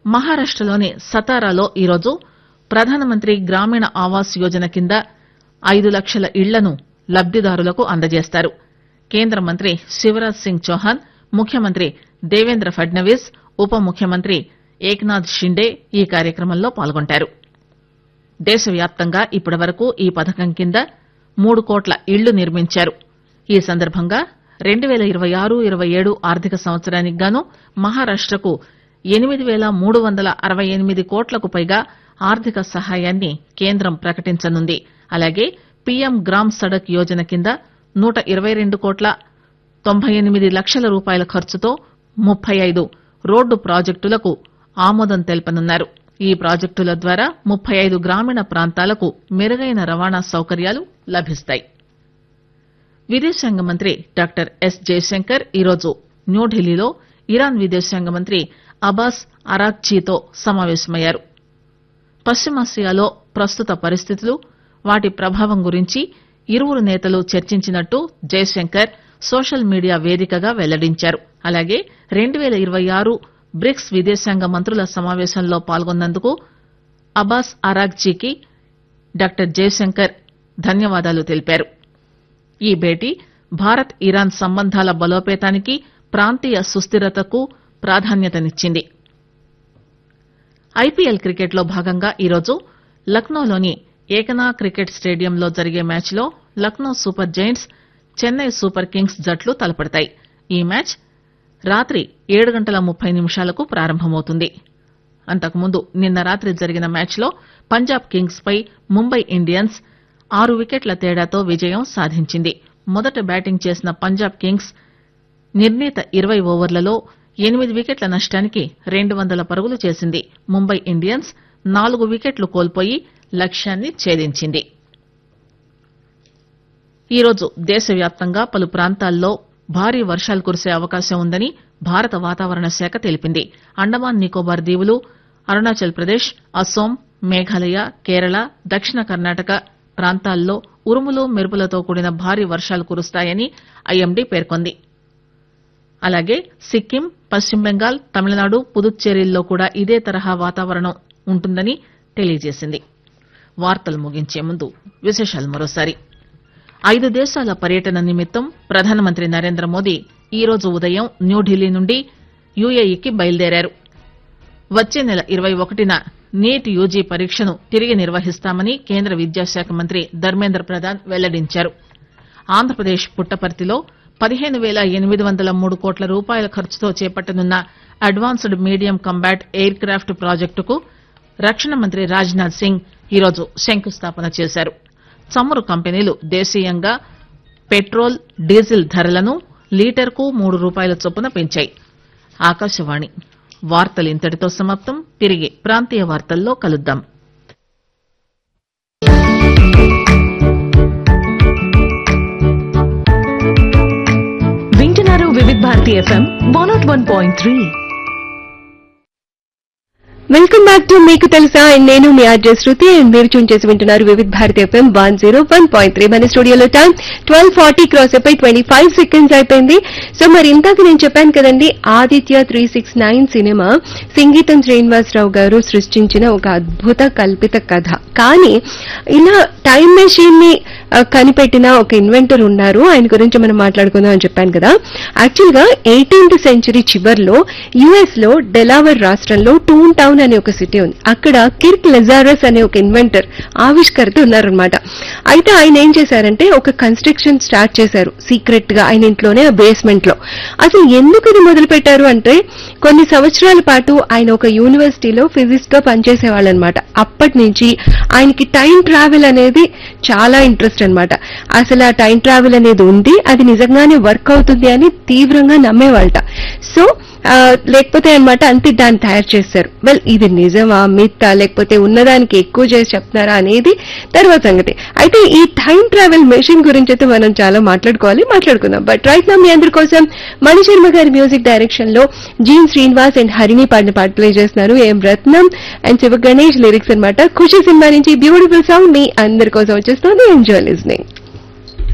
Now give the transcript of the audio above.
మహారాష్టలోని సతారాలో ఈరోజు ప్రధానమంత్రి గ్రామీణ ఆవాస్ యోజన కింద ఐదు లక్షల ఇళ్లను లబ్దిదారులకు అందజేస్తారు కేంద్ర మంత్రి శివరాజ్ సింగ్ చౌహాన్ ముఖ్యమంత్రి దేవేంద్ర ఫడ్నవీస్ ఉప ముఖ్యమంత్రి ఏక్నాథ్ షిండే ఈ కార్యక్రమంలో పాల్గొంటారు దేశవ్యాప్తంగా ఇప్పటివరకు ఈ పథకం కింద మూడు కోట్ల ఇళ్లు నిర్మించారు ఈ సందర్భంగా రెండు పేల ఇరవై ఆరు ఇరవై ఏడు ఆర్థిక సంవత్సరానికి గాను మహారాష్టకు ఎనిమిది పేల మూడు వందల అరవై ఎనిమిది కోట్లకు పైగా ఆర్థిక సహాయాన్ని కేంద్రం ప్రకటించనుంది అలాగే పీఎం గ్రామ్ సడక్ యోజన కింద నూట ఇరవై రెండు కోట్ల తొంభై ఎనిమిది లక్షల రూపాయల ఖర్చుతో ముప్పై ఐదు రోడ్డు ప్రాజెక్టులకు ఆమోదం తెలపనున్నారు ఈ ప్రాజెక్టుల ద్వారా ముప్పై ఐదు గ్రామీణ ప్రాంతాలకు మెరుగైన రవాణా సౌకర్యాలు లభిస్తాయి విదేశాంగ మంత్రి డాక్టర్ ఎస్ జయశంకర్ ఈరోజు న్యూఢిల్లీలో ఇరాన్ విదేశాంగ మంత్రి అబాస్ అరాక్చీతో సమావేశమయ్యారు పశ్చిమాసియాలో ప్రస్తుత పరిస్థితులు వాటి ప్రభావం గురించి ఇరువురు నేతలు చర్చించినట్టు జయశంకర్ సోషల్ మీడియా వేదికగా వెల్లడించారు అలాగే రెండు పేల ఇరవై ఆరు బ్రిక్స్ విదేశాంగ మంత్రుల సమావేశంలో పాల్గొన్నందుకు అబాస్ అరాగ్చీకి డాక్టర్ జయశంకర్ ధన్యవాదాలు తెలిపారు ఈ భేటీ భారత్ ఇరాన్ సంబంధాల బలోపేతానికి ప్రాంతీయ సుస్థిరతకు ప్రాధాన్యతనిచ్చింది ఐపీఎల్ క్రికెట్ లో భాగంగా ఈరోజు లక్నోలోని ఏకనా క్రికెట్ స్టేడియంలో జరిగే మ్యాచ్ లో Lucknow super giants Chennai super kings జట్లు తలపడతాయి ఈ మ్యాచ్ రాత్రి ఏడు గంటల ముప్పై నిమిషాలకు ప్రారంభమవుతుంది అంతకుముందు నిన్న రాత్రి జరిగిన మ్యాచ్ లో పంజాబ్ కింగ్స్ పై ముంబై ఇండియన్స్ ఆరు వికెట్ల తేడాతో విజయం సాధించింది మొదట బ్యాటింగ్ చేసిన పంజాబ్ కింగ్స్ నిర్ణీత ఇరవై ఓవర్లలో ఎనిమిది వికెట్ల నష్టానికి రెండు వందల పరుగులు చేసింది ముంబై ఇండియన్స్ నాలుగు వికెట్లు కోల్పోయి లక్ష్యాన్ని ఛేదించింది ఈరోజు దేశవ్యాప్తంగా పలు ప్రాంతాల్లో భారీ వర్షాలు కురిసే అవకాశం ఉందని భారత వాతావరణ శాఖ తెలిపింది అండమాన్ నికోబార్ దీవులు అరుణాచల్ ప్రదేశ్ అస్సోం మేఘాలయ కేరళ దక్షిణ కర్ణాటక ప్రాంతాల్లో ఉరుములు మెరుపులతో కూడిన భారీ వర్షాలు కురుస్తాయని ఐఎండీ పేర్కొంది అలాగే సిక్కిం పశ్చిమ బెంగాల్ తమిళనాడు పుదుచ్చేరిల్లో కూడా ఇదే తరహా వాతావరణం ఉంటుందని తెలియజేసింది వార్తలు ముగించే ముందు విశేషాలు మరోసారి ఐదు దేశాల పర్యటన నిమిత్తం ప్రధానమంత్రి నరేంద్ర మోదీ ఈరోజు ఉదయం న్యూఢిల్లీ నుండి యుఏఈకి బయలుదేరారు వచ్చే నెల ఇరవై ఒకటిన నీట్ యూజీ పరీక్షను తిరిగి నిర్వహిస్తామని కేంద్ర విద్యాశాఖ మంత్రి ధర్మేంద్ర ప్రధాన్ వెల్లడించారు ఆంధ్రప్రదేశ్ పుట్టపర్తిలో పదిహేను పేల ఎనిమిది వందల మూడు కోట్ల రూపాయల ఖర్చుతో చేపట్టనున్న advanced medium combat aircraft ప్రాజెక్టుకు రక్షణ మంత్రి రాజ్నాథ్ సింగ్ ఈరోజు శంకుస్థాపన చేశారు చమురు కంపెనీలు దేశీయంగా పెట్రోల్ డీజిల్ ధరలను లీటర్కు మూడు రూపాయల చొప్పున పెంచాయి ఆకాశవాణి వార్తలు ఇంతటితో సమాప్తం తిరిగి ప్రాంతీయ వార్తల్లో కలుద్దాం వింటున్నారు Vividh Bharati FM one nought one point three welcome back to మీకు తెలుసా అండ్ నేను మీ ఆర్జే శృతి అండ్ మీరు చూన్ చేసి వింటున్నారు Vividh Bharati FM one zero one point three మన స్టూడియోలో టైం ట్వెల్వ్ ఫార్టీ క్రాస్ అయిపోయి ట్వంటీ ఫైవ్ సెకండ్స్ అయిపోయింది సో మరి ఇందాక నేను చెప్పాను కదండి Aditya three six nine cinema సంగీతం శ్రీనివాసరావు గారు సృష్టించిన ఒక అద్భుత కల్పిత కథ కానీ ఇలా టైం మెషిన్ ని ఆ, కనిపెట్టిన ఒక ఇన్వెంటర్ ఉన్నారు ఆయన గురించి మనం మాట్లాడుకుందాం అని చెప్పాను కదా యాక్చువల్ గా ఎయిటీన్త్ సెంచరీ చివర్లో యుఎస్ లో డెలావర్ రాష్ట్రంలో టూన్ టౌన్ అనే ఒక సిటీ ఉంది అక్కడ కిర్క్ లెజారస్ అనే ఒక ఇన్వెంటర్ ఆవిష్కర్త ఉన్నారనమాట అయితే ఆయన ఏం చేశారంటే ఒక కన్స్ట్రక్షన్ స్టార్ట్ చేశారు సీక్రెట్ గా ఆయన ఇంట్లోనే బేస్మెంట్ లో అసలు ఎందుకు ఇది మొదలు పెట్టారు అంటే కొన్ని సంవత్సరాల పాటు ఆయన ఒక యూనివర్సిటీలో ఫిజిక్స్ గా పనిచేసేవాళ్ళు అనమాట అప్పటి నుంచి ఆయనకి టైం ట్రావెల్ అనేది చాలా ఇంట్రెస్ట్ అన్నమాట అసలు ఆ టైం ట్రావెల్ అనేది ఉంది అది నిజంగానే వర్క్ అవుతుంది అని తీవ్రంగా నమ్మేవాళ్ళట సో ఆ, లేకపోతే అన్నమాట అంతే దాన్ని తయారు చేస్తారు వెల్ ఇది నిజమా మిత్తా లేకపోతే ఉన్నదానికి ఎక్కువ చేసి చెప్తున్నారా అనేది తర్వాత సంగతి అయితే ఈ టైం ట్రావెల్ మెషిన్ గురించి అయితే మనం చాలా మాట్లాడుకోవాలి మాట్లాడుకుందాం బట్ రైట్ నా మీ అందరి కోసం మణి శర్మ గారి మ్యూజిక్ డైరెక్షన్ లో జీన్ శ్రీనివాస్ అండ్ హరిణి పాడిన పాట ప్లే చేస్తున్నారు A M Ratnam and Siva Ganesh lyrics అన్నమాట ఖుషి సినిమా నుంచి బ్యూటిఫుల్ సాంగ్ మీ అందరి కోసం వచ్చేస్తుంది ఎంజాయ్ లిస్నింగ్